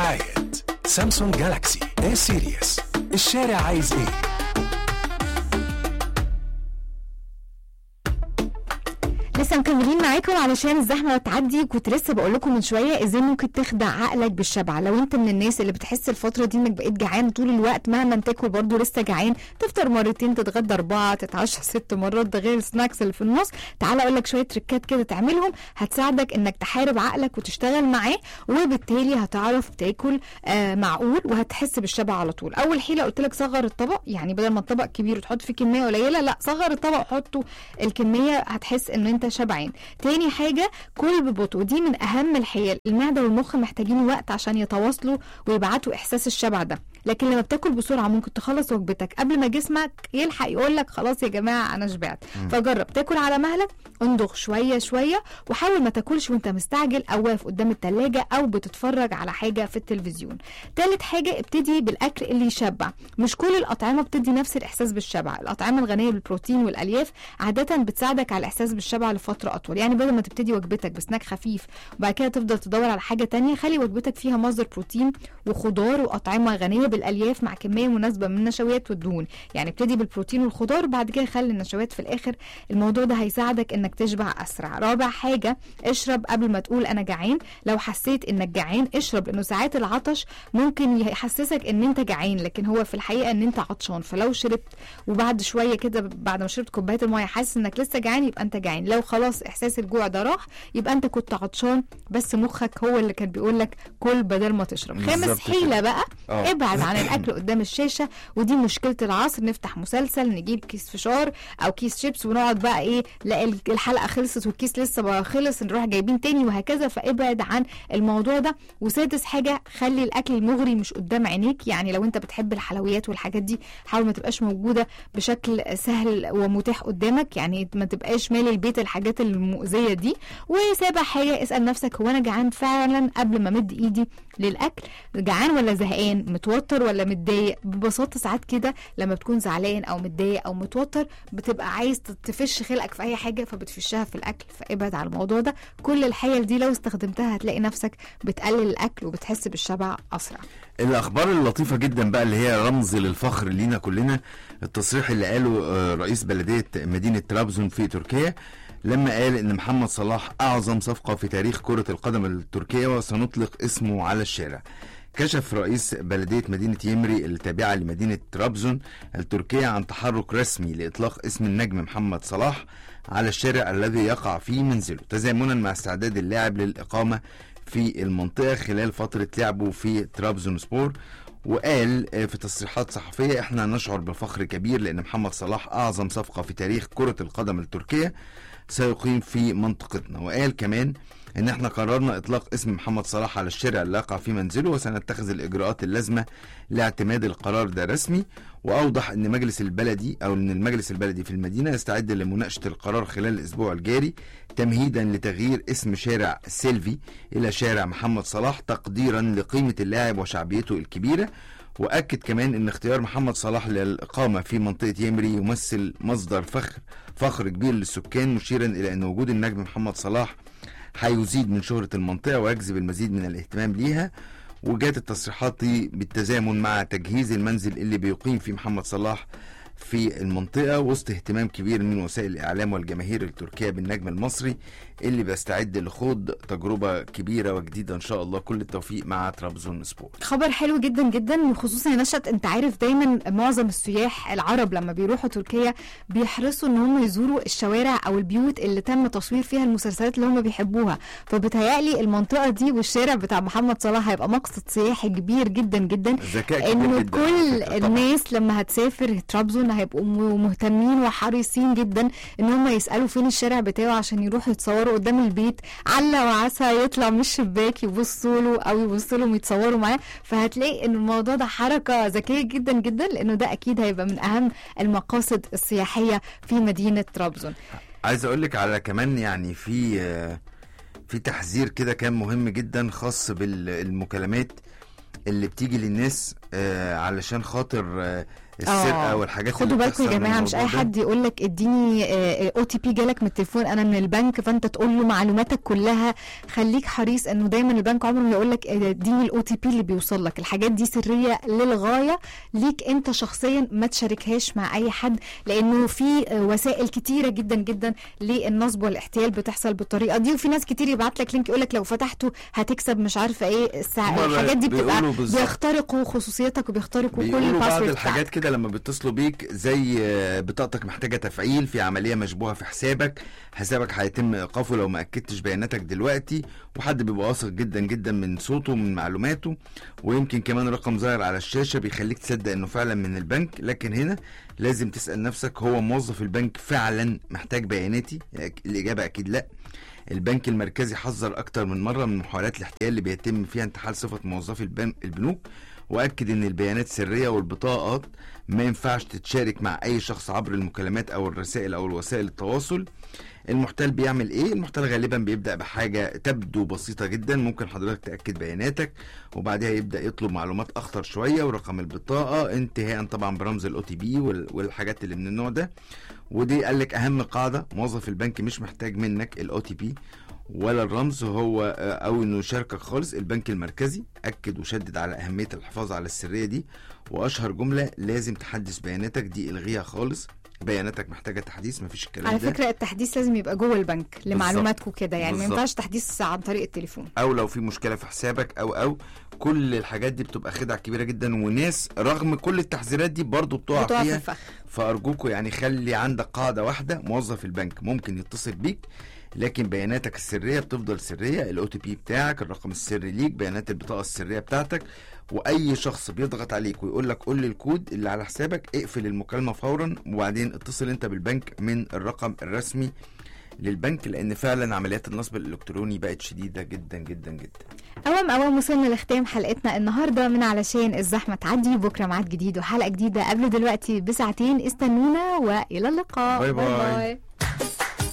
برعاية سامسونج جالاكسي اي سيريس الشارع عايز ايه لسه مكملين معاكم علشان الزحمه تعدي كنت لسه بقول لكم من شويه ازاي ممكن تخدع عقلك بالشبع لو انت من الناس اللي بتحس الفتره دي انك بقيت جعان طول الوقت مهما تاكل برضه لسه جعان تفطر مرتين تتغدى اربعه تتعشى ست مرات ده غير السناكس اللي في النص تعالى اقول لك شويه تريكات كده تعملهم هتساعدك انك تحارب عقلك وتشتغل معاه وبالتالي هتعرف تاكل آه معقول وهتحس بالشبع على طول اول حيله قلت لك صغر الطبق يعني بدل ما الطبق كبير وتحط فيه كميه قليله لا صغر الطبق وحطه الكميه هتحس ان انت شبعان تاني حاجه كل ببطء دي من اهم الحيل المعده والمخ محتاجين وقت عشان يتواصلوا ويبعتوا احساس الشبع ده لكن لما بتاكل بسرعه ممكن تخلص وجبتك قبل ما جسمك يلحق يقول لك خلاص يا جماعه انا شبعت فجرب تاكل على مهلك اندغ شويه شويه وحاول ما تاكلش وانت مستعجل او واقف قدام التلاجة او بتتفرج على حاجه في التلفزيون تالت حاجه ابتدي بالاكل اللي يشبع مش كل الاطعمه بتدي نفس الاحساس بالشبع الاطعمه الغنيه بالبروتين والالياف عاده بتساعدك على الاحساس بالشبع لفتره اطول يعني بدل ما تبتدي وجبتك بسناك خفيف وبعد كده تفضل تدور على حاجه تانية خلي وجبتك فيها مصدر بروتين وخضار واطعمه غنيه بالالياف مع كميه مناسبه من النشويات والدهون يعني ابتدي بالبروتين والخضار وبعد كده خلي النشويات في الاخر الموضوع ده هيساعدك انك تشبع اسرع رابع حاجه اشرب قبل ما تقول انا جعان لو حسيت انك جعان اشرب لانه ساعات العطش ممكن يحسسك ان انت جعان لكن هو في الحقيقه ان انت عطشان فلو شربت وبعد شويه كده بعد ما شربت كوبايه الميه حاسس انك لسه جعان يبقى انت جعان لو خلاص احساس الجوع ده راح يبقى انت كنت عطشان بس مخك هو اللي كان بيقول لك كل بدل ما تشرب خامس بالظبط حيله كده. بقى آه. ابعد عن الاكل قدام الشاشه ودي مشكله العصر نفتح مسلسل نجيب كيس فشار او كيس شيبس ونقعد بقى ايه لا الحلقه خلصت والكيس لسه بقى خلص نروح جايبين تاني وهكذا فابعد عن الموضوع ده وسادس حاجه خلي الاكل المغري مش قدام عينيك يعني لو انت بتحب الحلويات والحاجات دي حاول ما تبقاش موجوده بشكل سهل ومتاح قدامك يعني ما تبقاش مالي البيت الحاجات المؤذيه دي وسابع حاجه اسال نفسك هو انا جعان فعلا قبل ما امد ايدي للاكل جعان ولا زهقان متوتر ولا متضايق ببساطه ساعات كده لما بتكون زعلان او متضايق او متوتر بتبقى عايز تفش خلقك في اي حاجه فبتفشها في الاكل فابعد على الموضوع ده كل الحيل دي لو استخدمتها هتلاقي نفسك بتقلل الاكل وبتحس بالشبع اسرع الاخبار اللطيفه جدا بقى اللي هي رمز للفخر لينا كلنا التصريح اللي قاله آه، رئيس بلديه مدينه طرابزون في تركيا لما قال ان محمد صلاح اعظم صفقه في تاريخ كره القدم التركيه وسنطلق اسمه على الشارع كشف رئيس بلدية مدينة يمري التابعة لمدينة طرابزون التركية عن تحرك رسمي لإطلاق اسم النجم محمد صلاح على الشارع الذي يقع فيه منزله تزامنا مع استعداد اللاعب للإقامة في المنطقة خلال فترة لعبه في طرابزون سبور وقال آه، في تصريحات صحفية احنا نشعر بفخر كبير لأن محمد صلاح أعظم صفقة في تاريخ كرة القدم التركية سيقيم في منطقتنا وقال كمان ان احنا قررنا اطلاق اسم محمد صلاح على الشارع اللي يقع في منزله وسنتخذ الاجراءات اللازمه لاعتماد القرار ده رسمي واوضح ان مجلس البلدي او ان المجلس البلدي في المدينه يستعد لمناقشه القرار خلال الاسبوع الجاري تمهيدا لتغيير اسم شارع سيلفي الى شارع محمد صلاح تقديرا لقيمه اللاعب وشعبيته الكبيره واكد كمان ان اختيار محمد صلاح للاقامه في منطقه يمري يمثل مصدر فخر فخر كبير للسكان مشيرا الى ان وجود النجم محمد صلاح هيزيد من شهرة المنطقة ويجذب المزيد من الاهتمام ليها وجات التصريحات دي بالتزامن مع تجهيز المنزل اللي بيقيم فيه محمد صلاح في المنطقة وسط اهتمام كبير من وسائل الإعلام والجماهير التركية بالنجم المصري اللي بيستعد لخوض تجربة كبيرة وجديدة إن شاء الله كل التوفيق مع طرابزون سبور خبر حلو جدا جدا وخصوصا يا نشأت انت عارف دايما معظم السياح العرب لما بيروحوا تركيا بيحرصوا ان هم يزوروا الشوارع او البيوت اللي تم تصوير فيها المسلسلات اللي هم بيحبوها فبتهيألي المنطقة دي والشارع بتاع محمد صلاح هيبقى مقصد سياحي كبير جدا جدا ذكاء كبير انه جدا على كل فكرة طبعاً. الناس لما هتسافر طرابزون هيبقوا م- مهتمين وحريصين جدا ان هم يسالوا فين الشارع بتاعه عشان يروحوا يتصوروا قدام البيت عل وعسى يطلع من الشباك يبصوا له او يبصوا لهم يتصوروا معاه فهتلاقي ان الموضوع ده حركه ذكيه جدا جدا لانه ده اكيد هيبقى من اهم المقاصد السياحيه في مدينه طرابزون عايز اقول لك على كمان يعني في آه، في تحذير كده كان مهم جدا خاص بالمكالمات اللي بتيجي للناس آه، علشان خاطر آه، السرقه والحاجات خدوا اللي بالكم يا بتحصل من جماعه مش اي الموضوع ده. حد يقول لك اديني او تي بي جالك من التليفون انا من البنك فانت تقول له معلوماتك كلها خليك حريص انه دايما البنك عمره ما يقول لك اديني الاو تي بي اللي بيوصل لك الحاجات دي سريه للغايه ليك انت شخصيا ما تشاركهاش مع اي حد لانه في آه، وسائل كتيره جدا جدا للنصب والاحتيال بتحصل بالطريقه دي وفي ناس كتير يبعت لك لينك يقول لك لو فتحته هتكسب مش عارفه ايه الساعه هما الحاجات دي بتبقى بيقولوا بالظبط. بيخترقوا خصوصيتك وبيخترقوا كل بيقولوا بعض الباسورد الحاجات كده لما بيتصلوا بيك زي آه، بطاقتك محتاجه تفعيل في عمليه مشبوهه في حسابك حسابك هيتم ايقافه لو ما اكدتش بياناتك دلوقتي وحد بيبقى واثق جدا جدا من صوته ومن معلوماته ويمكن كمان رقم ظاهر على الشاشه بيخليك تصدق انه فعلا من البنك لكن هنا لازم تسال نفسك هو موظف البنك فعلا محتاج بياناتي الاجابه اكيد لا البنك المركزي حذر اكتر من مره من محاولات الاحتيال اللي بيتم فيها انتحال صفه موظفي البن- البنوك واكد ان البيانات سريه والبطاقات ما ينفعش تتشارك مع اي شخص عبر المكالمات او الرسائل او وسائل التواصل المحتال بيعمل ايه المحتال غالبا بيبدا بحاجه تبدو بسيطه جدا ممكن حضرتك تاكد بياناتك وبعدها يبدا يطلب معلومات اخطر شويه ورقم البطاقه انتهاء طبعا برمز الاو تي بي والحاجات اللي من النوع ده ودي قال لك اهم قاعده موظف البنك مش محتاج منك الاو تي بي ولا الرمز هو آه، او انه يشاركك خالص البنك المركزي اكد وشدد على اهميه الحفاظ على السريه دي واشهر جمله لازم تحدث بياناتك دي الغيها خالص بياناتك محتاجه تحديث مفيش الكلام على ده فكره التحديث لازم يبقى جوه البنك لمعلوماتكم كده يعني ما بالظبط. ينفعش تحديث عن طريق التليفون او لو في مشكله في حسابك او او كل الحاجات دي بتبقى خدع كبيره جدا وناس رغم كل التحذيرات دي برضو بتقع, بتقع في فيها الفخ فارجوكوا يعني خلي عندك قاعده واحده موظف البنك ممكن يتصل بيك لكن بياناتك السريه بتفضل سريه الاو تي بي بتاعك الرقم السري ليك بيانات البطاقه السريه بتاعتك واي شخص بيضغط عليك ويقول لك قول لي الكود اللي على حسابك اقفل المكالمه فورا وبعدين اتصل انت بالبنك من الرقم الرسمي للبنك لان فعلا عمليات النصب الالكتروني بقت شديده جدا جدا جدا اوام اوام وصلنا لختام حلقتنا النهارده من علشان الزحمه تعدي بكره ميعاد جديد وحلقه جديده قبل دلوقتي بساعتين استنونا والى اللقاء باي باي. باي.